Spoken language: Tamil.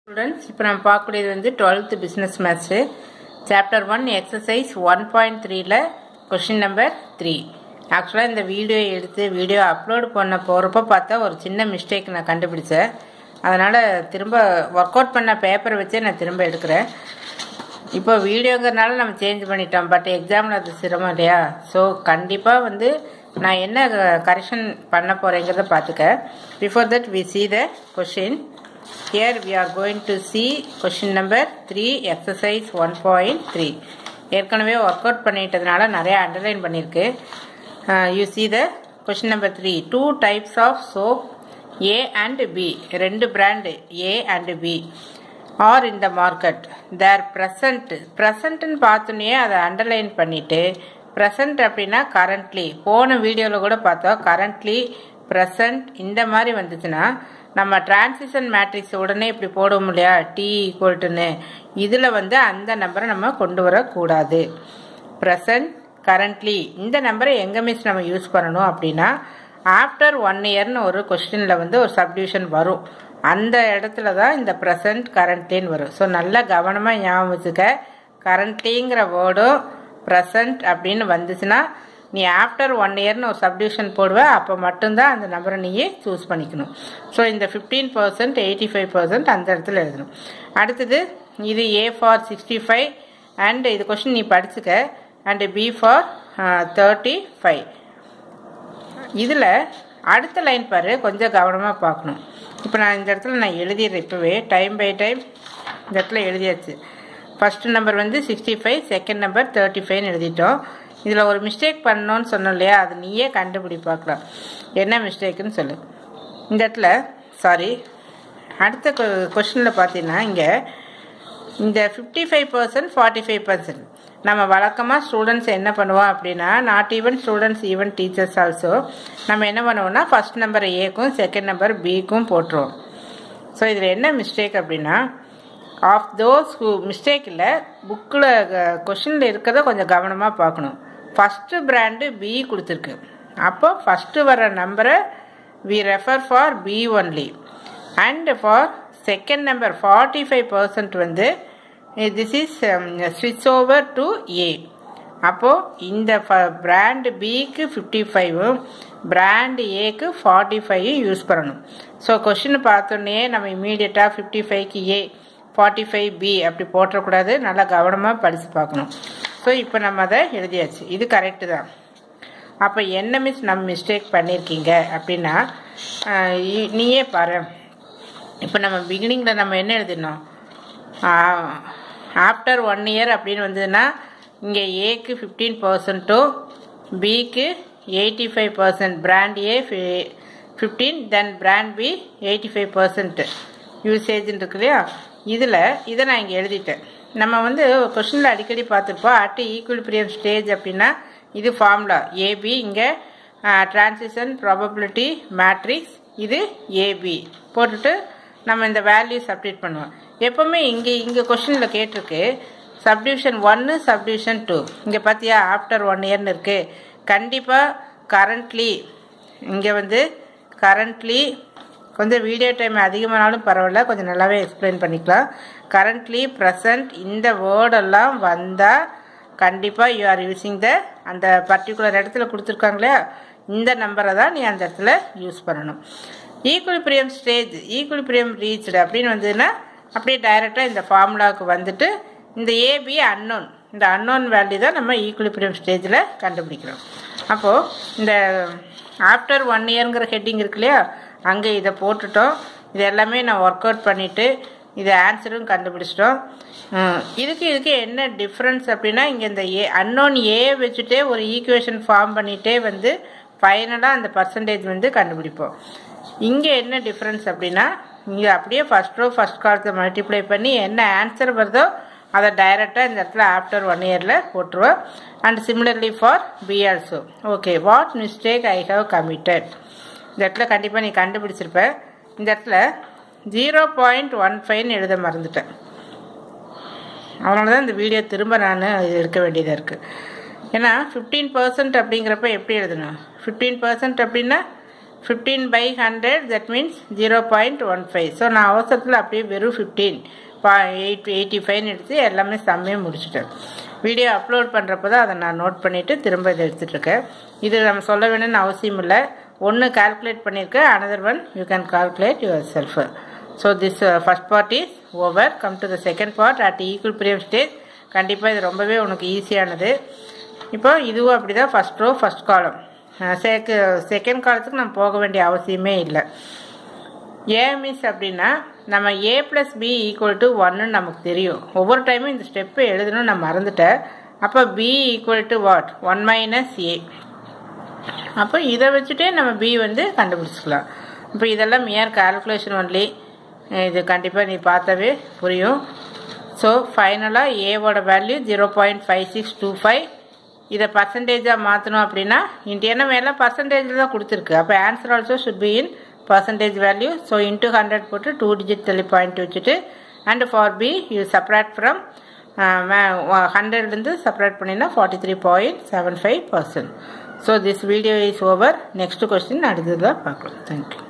ஸ்டூடெண்ட்ஸ் இப்போ நம்ம பார்க்கக்கூடியது வந்து twelfth business maths chapter one exercise one point த்ரீல கொஷின் நம்பர் த்ரீ ஆக்சுவலாக இந்த வீடியோ எடுத்து வீடியோ அப்லோட் பண்ண போகிறப்ப பார்த்தா ஒரு சின்ன மிஸ்டேக் நான் கண்டுபிடிச்சேன் அதனால் திரும்ப ஒர்க் அவுட் பண்ண பேப்பரை வச்சே நான் திரும்ப எடுக்கிறேன் இப்போ வீடியோங்கிறனால நம்ம சேஞ்ச் பண்ணிட்டோம் பட் எக்ஸாமில் அது சிரமம் இல்லையா ஸோ கண்டிப்பாக வந்து நான் என்ன கரெக்ஷன் பண்ண போகிறேங்கிறத பார்த்துக்க before that we see the question here we are going to see question number three exercise one point three ஏற்கனவே ஒர்க் அவுட் பண்ணிட்டதுனால நிறைய அண்டர்லைன் பண்ணியிருக்கு you see the question number three two types of soap A and B ரெண்டு brand A and B are in the market there present ப்ரெசண்ட்னு பார்த்தோன்னே அதை அண்டர்லைன் பண்ணிவிட்டு ப்ரெசண்ட் அப்படின்னா கரண்ட்லி போன வீடியோவில் கூட பார்த்தோம் கரண்ட்லி ப்ரெசண்ட் இந்த மாதிரி வந்துச்சுன்னா நம்ம டிரான்சிஷன் மேட்ரிக்ஸ் உடனே இப்படி போடுவோம் இல்லையா டி ஈக்குவல்ட்டுன்னு இதில் வந்து அந்த நம்பரை நம்ம கொண்டு வரக்கூடாது ப்ரெசண்ட் கரண்ட்லி இந்த நம்பரை எங்கே மிஸ் நம்ம யூஸ் பண்ணணும் அப்படின்னா ஆஃப்டர் ஒன் இயர்னு ஒரு கொஸ்டினில் வந்து ஒரு சப்டிவிஷன் வரும் அந்த இடத்துல தான் இந்த ப்ரெசன்ட் கரண்ட்லின்னு வரும் ஸோ நல்லா கவனமாக ஞாபகம் வச்சுக்க கரண்ட்லிங்கிற வேர்டும் ப்ரெசன்ட் அப்படின்னு வந்துச்சுன்னா நீ ஆஃப்டர் ஒன் இயர்னு ஒரு சப்டிவிஷன் போடுவ அப்போ மட்டும்தான் அந்த நம்பரை நீயே சூஸ் பண்ணிக்கணும் ஸோ இந்த fifteen percent eighty five percent அந்த இடத்துல எழுதணும் அடுத்தது இது A for sixty five and இது கொஸ்டின் நீ படிச்சுக்க and B for thirty five இதில் அடுத்த லைன் பாரு கொஞ்சம் கவனமாக பார்க்கணும் இப்போ நான் இந்த இடத்துல நான் எழுதிடுறேன் இப்போவே டைம் பை டைம் இந்த இடத்துல எழுதியாச்சு ஃபர்ஸ்ட் நம்பர் வந்து sixty five second number thirty ஃபைவ்னு எழுதிட்டோம் இதில் ஒரு மிஸ்டேக் பண்ணோன்னு சொன்னோம் இல்லையா அது நீயே கண்டுபிடி பார்க்கலாம் என்ன மிஸ்டேக்குன்னு சொல்லு இந்த இடத்துல சாரி அடுத்த கொஷனில் பார்த்தீங்கன்னா இங்கே இந்த fifty five percent forty five percent நம்ம வழக்கமாக ஸ்டூடெண்ட்ஸ் என்ன பண்ணுவோம் அப்படின்னா not even students even teachers also நம்ம என்ன பண்ணுவோம்னா ஃபர்ஸ்ட் நம்பர் ஏக்கும் செகண்ட் நம்பர் பிக்கும் போட்டுருவோம் ஸோ இதில் என்ன மிஸ்டேக் அப்படின்னா ஆஃப் தோஸ் ஹூ மிஸ்டேக் இல்லை புக்கில் கொஷினில் இருக்கிறத கொஞ்சம் கவனமாக பார்க்கணும் ஃபஸ்ட்டு பிராண்டு பி கொடுத்துருக்கு அப்போ ஃபஸ்ட்டு வர நம்பரை we refer for B only and for second number forty five percent வந்து திஸ் இஸ் ஸ்விட்ச் ஓவர் டு ஏ அப்போது இந்த பிராண்டு பிக்கு ஃபிஃப்டி ஃபைவும் பிராண்டு ஏக்கு ஃபார்ட்டி ஃபைவும் யூஸ் பண்ணணும் ஸோ கொஷின் பார்த்தோன்னே நம்ம இமீடியட்டாக ஃபிஃப்டி ஃபைவ்க்கு ஏ ஃபார்ட்டி ஃபைவ் பி அப்படி போட்டக்கூடாது நல்லா கவனமாக படித்து பார்க்கணும் ஸோ இப்போ நம்ம அதை எழுதியாச்சு இது கரெக்டு தான் அப்போ என்ன மிஸ் நம்ம மிஸ்டேக் பண்ணியிருக்கீங்க அப்படின்னா நீயே பாரு இப்போ நம்ம பிகினிங்கில் நம்ம என்ன எழுதினோம் ஆஃப்டர் ஒன் இயர் அப்படின்னு வந்ததுன்னா இங்கே ஏக்கு ஃபிஃப்டீன் பர்சன்ட்டும் பிக்கு eighty five percent brand A fifteen then brand B eighty five percent யூசேஜ்னு இருக்கு இல்லையா இதில் இதை நான் இங்கே எழுதிட்டேன் நம்ம வந்து கொஷினில் அடிக்கடி பார்த்துருப்போம் அட் ஈக்குவல் ஸ்டேஜ் அப்படின்னா இது ஃபார்முலா ஏபி இங்கே டிரான்சிஷன் ப்ராபபிலிட்டி மேட்ரிக்ஸ் இது ஏபி போட்டுட்டு நம்ம இந்த வேல்யூ சப்டிட் பண்ணுவோம் எப்போவுமே இங்கே இங்கே கொஷினில் கேட்டிருக்கு சப்டிவிஷன் ஒன்று சப்டிவிஷன் டூ இங்கே பார்த்தியா ஆஃப்டர் ஒன் இயர்னு இருக்குது கண்டிப்பாக கரண்ட்லி இங்கே வந்து கரண்ட்லி கொஞ்சம் வீடியோ டைம் அதிகமானாலும் பரவாயில்ல கொஞ்சம் நல்லாவே எக்ஸ்பிளைன் பண்ணிக்கலாம் கரண்ட்லி ப்ரெசண்ட் இந்த வேர்டெல்லாம் வந்தால் கண்டிப்பாக யூ ஆர் யூஸிங் த அந்த பர்டிகுலர் இடத்துல கொடுத்துருக்காங்களே இந்த நம்பரை தான் நீ அந்த இடத்துல யூஸ் பண்ணணும் ஈக்குலிபிரியம் ஸ்டேஜ் ஈக்குலிபிரியம் ரீச்டு அப்படின்னு வந்ததுன்னா அப்படியே டைரெக்டாக இந்த ஃபார்முலாவுக்கு வந்துட்டு இந்த ஏபி அன்னோன் இந்த அன்னோன் வேல்யூ தான் நம்ம ஈக்குலிபிரியம் ஸ்டேஜில் கண்டுபிடிக்கிறோம் அப்போது இந்த ஆஃப்டர் ஒன் இயருங்கிற ஹெட்டிங் இருக்கு இல்லையா அங்கே இதை போட்டுட்டோம் இது எல்லாமே நான் ஒர்க் அவுட் பண்ணிவிட்டு இது ஆன்சரும் கண்டுபிடிச்சிட்டோம் இதுக்கு இதுக்கு என்ன டிஃப்ரென்ஸ் அப்படின்னா இங்கே இந்த ஏ அன்னோன் ஏ வச்சுட்டே ஒரு ஈக்குவேஷன் ஃபார்ம் பண்ணிகிட்டே வந்து ஃபைனலாக அந்த பர்சன்டேஜ் வந்து கண்டுபிடிப்போம் இங்கே என்ன டிஃப்ரென்ஸ் அப்படின்னா இங்கே அப்படியே ஃபஸ்ட் ரோ ஃபஸ்ட் காலத்தை மல்டிப்ளை பண்ணி என்ன ஆன்சர் வருதோ அதை டைரெக்டாக இந்த இடத்துல ஆஃப்டர் ஒன் இயரில் போட்டுருவோம் and similarly for B also okay what mistake I have committed இந்த இடத்துல கண்டிப்பாக நீ கண்டுபிடிச்சிருப்ப இந்த இடத்துல ஜீரோ பாயிண்ட் ஒன் ஃபைவ்னு எழுத மறந்துட்டேன் அதனால தான் இந்த வீடியோ திரும்ப நான் எடுக்க வேண்டியதாக இருக்குது ஏன்னா ஃபிஃப்டீன் பர்சன்ட் அப்படிங்கிறப்ப எப்படி எழுதணும் ஃபிஃப்டீன் பர்சன்ட் அப்படின்னா fifteen by hundred that means zero point one five so நான் அவசரத்தில் அப்படியே வெறும் ஃபிஃப்டீன் பா எயிட் எயிட்டி ஃபைவ்னு எடுத்து எல்லாமே செம்மையே முடிச்சிட்டேன் வீடியோ அப்லோட் பண்ணுறப்ப தான் அதை நான் நோட் பண்ணிவிட்டு திரும்ப இதை எடுத்துகிட்ருக்கேன் இது நம்ம சொல்ல வேணும்னு அவசியம் இல்லை ஒன்று கால்குலேட் பண்ணியிருக்கேன் another one you can calculate yourself so this first part is over come to the second part at equilibrium stage கண்டிப்பாக இது ரொம்பவே உனக்கு ஈஸியானது இப்போ இதுவும் அப்படி தான் ஃபஸ்ட் ரோ ஃபஸ்ட் காலம் செக செகண்ட் காலத்துக்கு நம்ம போக வேண்டிய அவசியமே இல்லை ஏ மிஸ் அப்படின்னா நம்ம A plus B equal to ஒன்னு நமக்கு தெரியும் ஒவ்வொரு டைமும் இந்த ஸ்டெப்பு எழுதணும் நான் மறந்துட்டேன் அப்போ B equal to what one minus A அப்போ இதை வச்சுட்டே நம்ம பி வந்து கண்டுபிடிச்சிக்கலாம் இப்போ இதெல்லாம் மியர் கால்குலேஷன் ஒன்லி இது கண்டிப்பாக நீ பார்த்தாவே புரியும் ஸோ ஃபைனலாக ஏவோட value zero point five six two five இதை பர்சன்டேஜாக மாற்றணும் அப்படின்னா இந்தியனா மேலே பர்சன்டேஜில் தான் கொடுத்துருக்கு அப்போ answer also should be in percentage value so into hundred போட்டு டூ டிஜிட் தள்ளி பாயிண்ட் வச்சுட்டு and for B you separate from ஹண்ட்ரட்லேருந்து செப்பரேட் பண்ணினா forty three point seven five percent so this video is over next question அடுத்ததாக பார்க்கலாம் தேங்க்யூ